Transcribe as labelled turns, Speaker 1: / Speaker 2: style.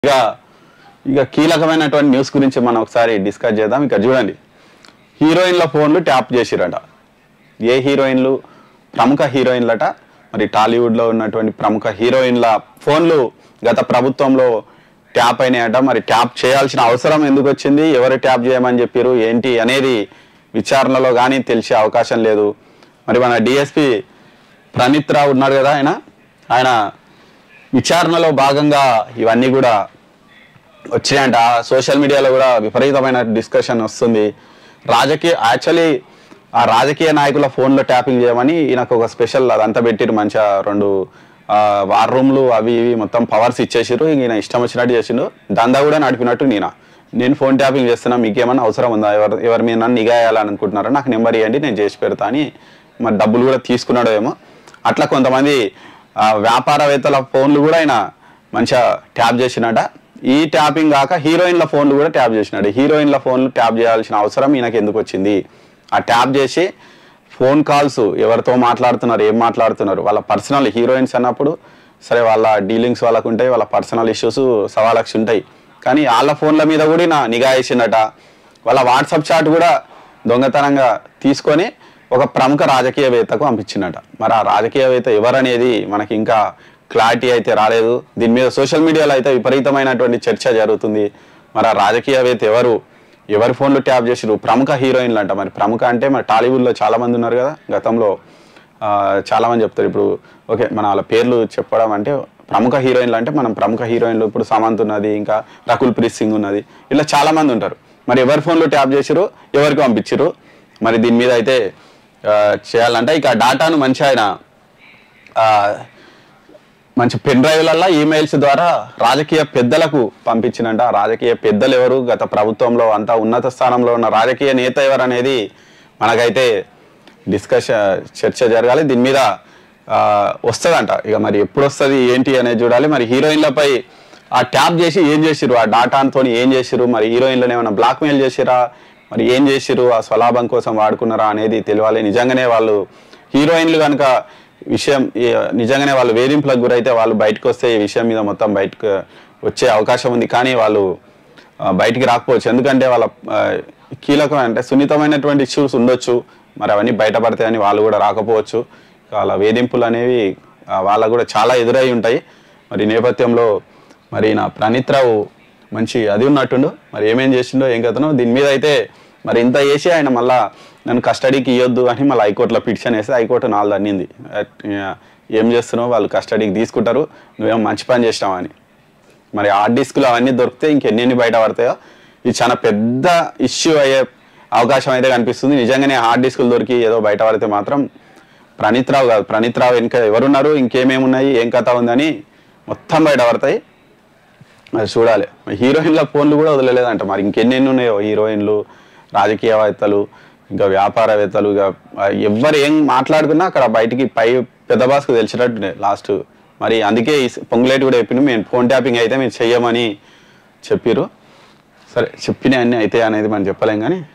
Speaker 1: ఇక ఇక కీలకమైనటువంటి న్యూస్ గురించి మనం ఒకసారి డిస్కస్ చేద్దాం ఇక చూడండి హీరోయిన్ల ఫోన్లు ట్యాప్ చేసిరట ఏ హీరోయిన్లు ప్రముఖ హీరోయిన్లట మరి టాలీవుడ్లో ఉన్నటువంటి ప్రముఖ హీరోయిన్ల ఫోన్లు గత ప్రభుత్వంలో ట్యాప్ అయినాయట మరి ట్యాప్ చేయాల్సిన అవసరం ఎందుకు వచ్చింది ఎవరు ట్యాప్ చేయమని చెప్పారు ఏంటి అనేది విచారణలో కానీ తెలిసే అవకాశం లేదు మరి మన డిఎస్పి ప్రణీత్ రావు ఉన్నాడు కదా ఆయన ఆయన విచారణలో భాగంగా ఇవన్నీ కూడా వచ్చినాయంట సోషల్ మీడియాలో కూడా విపరీతమైన డిస్కషన్ వస్తుంది రాజకీయ యాక్చువల్లీ ఆ రాజకీయ నాయకుల ఫోన్లో ట్యాపింగ్ చేయమని ఈయనకు ఒక స్పెషల్ అదంతా పెట్టిరు మంచిగా రెండు ఆ, వార్ రూమ్లు అవి ఇవి మొత్తం పవర్స్ ఇచ్చేసిరు ఇంక ఈయన ఇష్టం వచ్చినట్టు చేసిండు దందా కూడా నడిపినట్టు నేను నేను ఫోన్ ట్యాపింగ్ చేస్తున్నా మీకు ఏమైనా అవసరం ఉందా ఎవరు ఎవరి మీద నన్ను నిఘా వేయాలని అనుకుంటున్నారా నాకు నెంబర్ ఇవ్వండి నేను చేసి పెడతా అని మరి డబ్బులు కూడా తీసుకున్నాడో ఏమో అట్లా కొంతమంది ఆ, వ్యాపారవేత్తల ఫోన్లు కూడా ఆయన మంచిగా ట్యాప్ చేసినట ఈ ట్యాపింగ్ కాక హీరోయిన్ల ఫోన్లు కూడా ట్యాప్ చేసినాడు హీరోయిన్ల ఫోన్లు ట్యాప్ చేయాల్సిన అవసరం ఈయనకి ఎందుకు వచ్చింది ఆ ట్యాప్ చేసి ఫోన్ కాల్స్ ఎవరితో మాట్లాడుతున్నారు ఏం మాట్లాడుతున్నారు వాళ్ళ పర్సనల్ హీరోయిన్స్ అన్నప్పుడు సరే వాళ్ళ డీలింగ్స్ వాళ్ళకు ఉంటాయి వాళ్ళ పర్సనల్ ఇష్యూస్ సవాలక్ష ఉంటాయి కానీ వాళ్ళ ఫోన్ల మీద కూడా నా నిఘా వేసిండట వాళ్ళ వాట్సాప్ చాట్ కూడా దొంగతనంగా తీసుకొని ఒక ప్రముఖ రాజకీయవేత్తకు పంపించిండట మరి ఆ రాజకీయవేత్త ఎవరనేది మనకి ఇంకా క్లారిటీ అయితే రాలేదు దీని మీద సోషల్ మీడియాలో అయితే విపరీతమైనటువంటి చర్చ జరుగుతుంది మరి ఆ రాజకీయవేత్త ఎవరు ఎవరి ఫోన్లు ట్యాప్ చేసిరు ప్రముఖ హీరోయిన్లు అంట మరి ప్రముఖ అంటే మరి టాలీవుడ్లో చాలా మంది ఉన్నారు కదా గతంలో ఆ, చాలా మంది చెప్తారు ఇప్పుడు ఓకే మన వాళ్ళ పేర్లు చెప్పడం అంటే ప్రముఖ హీరోయిన్లు అంటే మనం ప్రముఖ హీరోయిన్లు ఇప్పుడు సమంత్ ఉన్నది ఇంకా రకుల్ ప్రీత్ సింగ్ ఉన్నది ఇలా చాలా మంది ఉంటారు మరి ఎవరి ఫోన్లో ట్యాప్ చేసిరు ఎవరికి పంపించిరు మరి దీని మీద అయితే ఆ, చేయాలంటే ఇక డాటాను మంచి ఆయన ఆ, మంచి పెన్ డ్రైవ్లల్లో ఈమెయిల్స్ ద్వారా రాజకీయ పెద్దలకు పంపించినంట ఆ రాజకీయ పెద్దలు ఎవరు గత ప్రభుత్వంలో అంతా ఉన్నత స్థానంలో ఉన్న రాజకీయ నేత ఎవరు అనేది మనకైతే డిస్కషన్ చర్చ జరగాలి దీని మీద ఆ, వస్తుందంట ఇక మరి ఎప్పుడు వస్తుంది ఏంటి అనేది చూడాలి మరి హీరోయిన్లపై ఆ ట్యాప్ చేసి ఏం చేసిరు ఆ డాటాతో ఏం చేసిరు మరి హీరోయిన్లను ఏమైనా బ్లాక్మెయిల్ చేసిరా మరి ఏం చేసిరు ఆ స్వలాభం కోసం వాడుకున్నారా అనేది తెలియాలి నిజంగానే వాళ్ళు హీరోయిన్లు కనుక విషయం ఈ- నిజంగానే వాళ్ళు వేధింపులకు గురైతే వాళ్ళు బయటకు వస్తే ఈ విషయం మీద మొత్తం బయటకు వచ్చే అవకాశం ఉంది కానీ వాళ్ళు ఆ, బయటికి రాకపోవచ్చు ఎందుకంటే వాళ్ళ ఆ, కీలకమైన అంటే సున్నితమైనటువంటి ఇష్యూస్ ఉండొచ్చు మరి అవన్నీ బయటపడతాయని వాళ్ళు కూడా రాకపోవచ్చు వాళ్ళ వేధింపులు అనేవి ఆ, వాళ్ళకు కూడా చాలా ఎదురై ఉంటాయి మరి ఈ నేపథ్యంలో మరి నా ప్రణీత్ రావు మంచి అది ఉన్నట్టుండు మరి ఏమేం చేసిండో ఏం కథనో దీని మీద అయితే మరి ఇంత చేసి ఆయన మళ్ళా నన్ను కస్టడీకి ఇవ్వద్దు అని మళ్ళీ హైకోర్టులో పిటిషన్ వేస్తే హైకోర్టు నాలుగు అన్నింది అట్- ఏం చేస్తున్నావు వాళ్ళు కస్టడీకి తీసుకుంటారు నువ్వేం మంచి పని చేసినావు అని మరి హార్డ్ డిస్క్లు అవన్నీ దొరికితే ఇంకెన్ని బయట పడతాయో ఇది చాలా పెద్ద ఇష్యూ అయ్యే అవకాశం అయితే కనిపిస్తుంది నిజంగానే హార్డ్ డిస్కులు దొరికి ఏదో బయట పడితే మాత్రం ప్రణీత్ రావు కాదు ప్రణీత్ రావు ఇంకా ఎవరున్నారు ఇంకేమేమి ఉన్నాయి ఏం కథ ఉందని మొత్తం బయట పడతాయి మరి చూడాలి మరి హీరోయిన్ల ఫోన్లు కూడా వదలలేదంట మరి ఇంకెన్ని ఉన్నాయో హీరోయిన్లు రాజకీయవేత్తలు ఇంకా వ్యాపారవేత్తలు ఇక ఎవరు ఏం మాట్లాడుకున్నా అక్కడ బయటికి పై పెద్ద బాస్కు తెలిసినట్టు లాస్ట్ మరి అందుకే ఈ పొంగులేటి కూడా చెప్పిండు మేము ఫోన్ ట్యాపింగ్ అయితే మేము చెయ్యమని చెప్పిర్రు సరే చెప్పిన అన్ని అయితే అనేది మనం చెప్పలేం కానీ